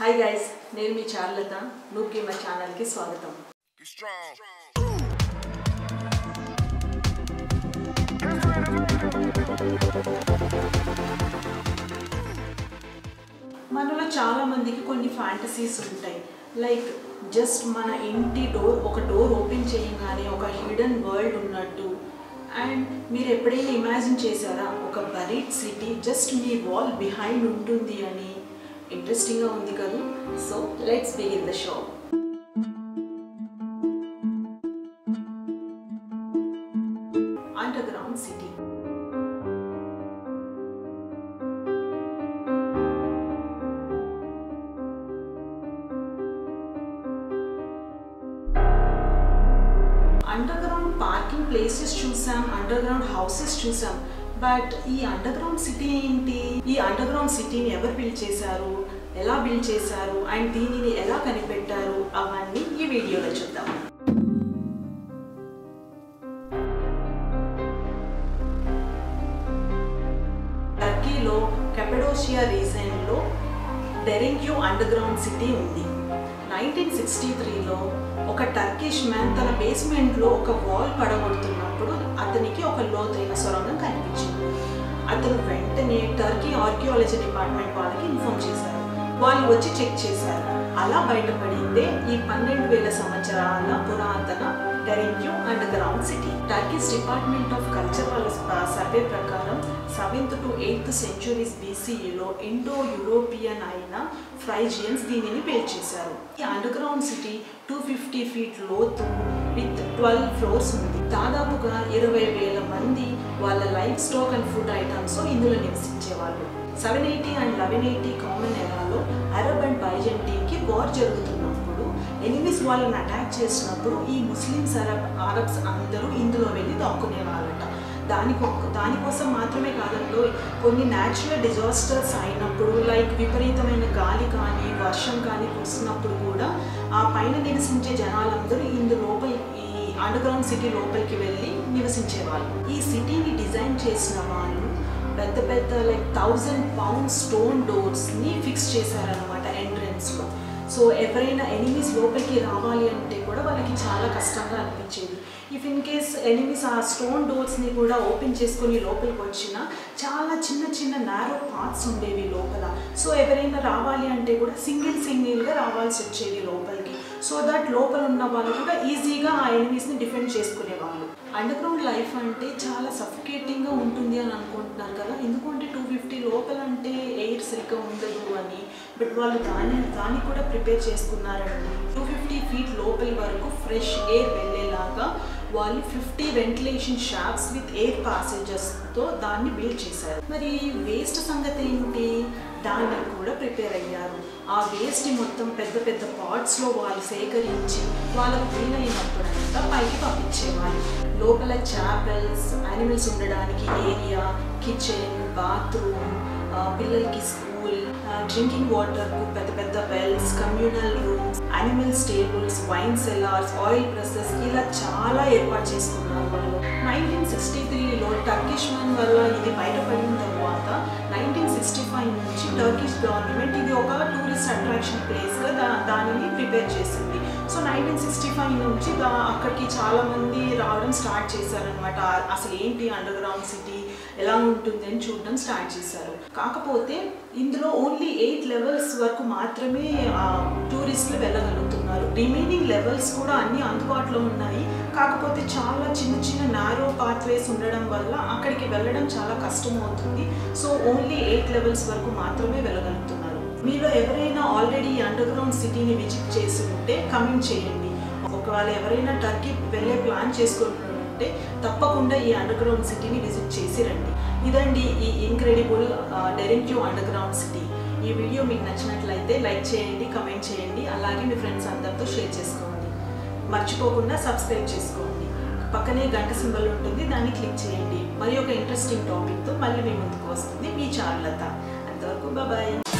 Hi guys నేను మీ చార్లత నూకి మా ఛానల్కి స్వాగతం Be strong. మనలో చాలా మందికి కొన్ని ఫ్యాంటసీస్ ఉంటాయి లైక్ జస్ట్ మన ఇంటి డోర్ ఒక డోర్ ఓపెన్ చేయగానే ఒక హిడెన్ వరల్డ్ ఉన్నట్టు అండ్ మీరు ఎప్పుడైనా ఇమాజిన్ చేశారా ఒక బరీడ్ సిటీ జస్ట్ మీ వాల్ బిహైండ్ ఉంటుంది అని ఇంట్రెస్టింగ్గా ఉంది కదా so let's begin the show underground city underground parking places చూసాం అండర్ గ్రౌండ్ హౌసెస్ చూసాం బట్ ఈ అండర్ గ్రౌండ్ సిటీ ఏంటి ఈ అండర్ గ్రౌండ్ సిటీని ఎవరు బిల్డ్ చేశారు ఎలా బిల్డ్ చేశారు అండ్ దీనిని ఎలా కనిపెట్టారు అవన్నీ ఈ వీడియోలో చూద్దాం టర్కీలో కెపడోషియా రీజన్లో డెరింక్యూ అండర్ గ్రౌండ్ సిటీ ఉంది నైన్టీన్ సిక్స్టీ త్రీలో ఒక టర్కిష్ మ్యాన్ తన బేస్మెంట్లో ఒక వాల్ పడగొడుతున్నప్పుడు అతనికి ఒక లోతైన సొరంగం కనిపించింది అతను వెంటనే టర్కీ ఆర్కియాలజీ డిపార్ట్మెంట్ వాళ్ళకి ఇన్ఫార్మ్ చేశారు వాళ్ళు వచ్చి చెక్ చేశారు అలా బయటపడిందే ఈ పన్నెండు వేల సంవత్సరాల పురాతన Derinkuyu underground city Turkey's department of culture వాళ్ళ సర్వే ప్రకారం సెవెంత్ టు ఎయిత్ సెంచురీస్ బీసీఈలో ఇండో యూరోపియన్ అయిన ఫ్రైజియన్స్ దీనిని బిల్డ్ చేశారు ఈ underground city two fifty feet లోతు విత్ ట్వెల్వ్ ఫ్లోర్స్ ఉంది దాదాపుగా ఇరవై వేల మంది వాళ్ళ livestock and food items ఇందులో నివసించేవాళ్ళు seven eighty and eleven eighty common ఎరాలో అరబ్ అండ్ బైజెంటీన్కి వార్ జరుగుతున్నప్పుడు ఎనిమిస్ వాళ్ళని అటాక్ చేసినప్పుడు ఈ ముస్లిమ్స్ అరబ్ అరబ్స్ అందరూ ఇందులో వెళ్ళి దాక్కునే వాళ్ళట దానికి దానికోసం మాత్రమే కాదంలో కొన్ని న్యాచురల్ డిజాస్టర్స్ అయినప్పుడు లైక్ విపరీతమైన గాలి కానీ వర్షం కానీ కురిసినప్పుడు కూడా ఆ పైన నివసించే జనాలందరూ ఇందు లోపల ఈ అండర్ గ్రౌండ్ సిటీ లోపలికి వెళ్ళి నివసించేవాళ్ళు ఈ సిటీని డిజైన్ చేసిన వాళ్ళు పెద్ద పెద్ద లైక్ థౌజండ్ పౌండ్ స్టోన్ డోర్స్ని ఫిక్స్ చేశారనమాట ఎంట్రన్స్లో సో ఎవరైనా ఎనిమీస్ లోపలికి రావాలి అంటే కూడా వాళ్ళకి చాలా కష్టంగా అనిపించేది ఇఫ్ ఇన్ కేస్ ఎనిమీస్ ఆ స్టోన్ డోర్స్ని కూడా ఓపెన్ చేసుకొని లోపలికి వచ్చిన చాలా చిన్న చిన్న నారో పార్ట్స్ ఉండేవి లోపల సో ఎవరైనా రావాలి అంటే కూడా సింగిల్ సింగిల్గా రావాల్సి వచ్చేది లోపలికి సో దట్ లోపల ఉన్న వాళ్ళు కూడా ఈజీగా ఆ ఎనిమీస్ని డిఫెండ్ చేసుకునేవాళ్ళు అండర్ గ్రౌండ్ లైఫ్ అంటే చాలా సఫికేటింగ్గా ఉంటుంది అని అనుకుంటున్నారు కదా ఎందుకంటే టూ ఫిఫ్టీ లోపల అంటే ఎయిర్ సరిగ్గా ఉండదు అని బట్ వాళ్ళు దాన్ని దాన్ని కూడా ప్రిపేర్ చేసుకున్నారండి టూ ఫిఫ్టీ ఫీట్ లోపలి వరకు ఫ్రెష్ ఎయిర్ వెళ్ళేలాగా వాళ్ళు fifty ventilation shafts with air పాసేజెస్తో దాన్ని బిల్డ్ చేశారు మరి వేస్ట్ సంగతి ఏంటి దానికి కూడా ప్రిపేర్ అయ్యారు ఆ వేస్ట్ మొత్తం పెద్ద పెద్ద పాట్స్లో వాళ్ళు సేకరించి వాళ్ళకు వీలైనప్పుడంతా పైకి పంపించేవాళ్ళు లోపల చాపెల్స్ యానిమల్స్ ఉండడానికి ఏరియా కిచెన్ బాత్రూమ్ పిల్లలకి స్కూల్ డ్రింకింగ్ వాటర్కు పెద్ద పెద్ద wells communal rooms animal stables wine cellars oil presses ఇలా చాలా ఏర్పాటు చేసుకున్నారు వాళ్ళు నైన్టీన్ సిక్స్టీ త్రీలో టర్కిష్ మ్యాన్ వల్ల ఇది బయటపడిన తర్వాత నైన్టీన్ సిక్స్టీ ఫైవ్ నుంచి టర్కిష్ గవర్నమెంట్ ఇది ఒక టూరిస్ట్ అట్రాక్షన్ ప్లేస్గా దా దానిని ప్రిపేర్ చేసింది సో నైన్టీన్ సిక్స్టీ ఫైవ్ నుంచి దా అక్కడికి చాలామంది రావడం స్టార్ట్ చేశారనమాట అసలు ఏంటి అండర్ గ్రౌండ్ సిటీ ఎలా ఉంటుంది అని చూడడం స్టార్ట్ చేశారు కాకపోతే ఇందులో ఓన్లీ ఎయిట్ లెవెల్స్ వరకు మాత్రమే టూరిస్టులు వెళ్ళగలుగుతున్నారు రిమైనింగ్ లెవెల్స్ కూడా అన్ని అందుబాటులో ఉన్నాయి కాకపోతే చాలా చిన్న చిన్న నారో పాత్వేస్ ఉండడం వల్ల అక్కడికి వెళ్ళడం చాలా కష్టం అవుతుంది సో ఓన్లీ ఎయిట్ లెవెల్స్ వరకు మాత్రమే వెళ్ళగలుగుతున్నారు మీలో ఎవరైనా ఆల్రెడీ అండర్ గ్రౌండ్ సిటీని విజిట్ చేసి ఉంటే కమెంట్ చేయండి ఒకవేళ ఎవరైనా టర్కీ వెళ్ళే ప్లాన్ చేసుకుంటుంటే తప్పకుండా ఈ అండర్ గ్రౌండ్ సిటీని విజిట్ చేసి రండి ఇదండి ఈ incredible Derinkuyu underground city ఈ వీడియో మీకు నచ్చినట్లయితే లైక్ చేయండి కమెంట్ చేయండి అలాగే మీ ఫ్రెండ్స్ అందరితో షేర్ చేసుకోండి మర్చిపోకుండా సబ్స్క్రైబ్ చేసుకోండి పక్కనే గంట సింబల్ ఉంటుంది దాన్ని క్లిక్ చేయండి మరి ఒక ఇంట్రెస్టింగ్ టాపిక్తో మళ్ళీ మీ ముందుకు వస్తుంది మీ చార్లత అంతవరకు బాయ్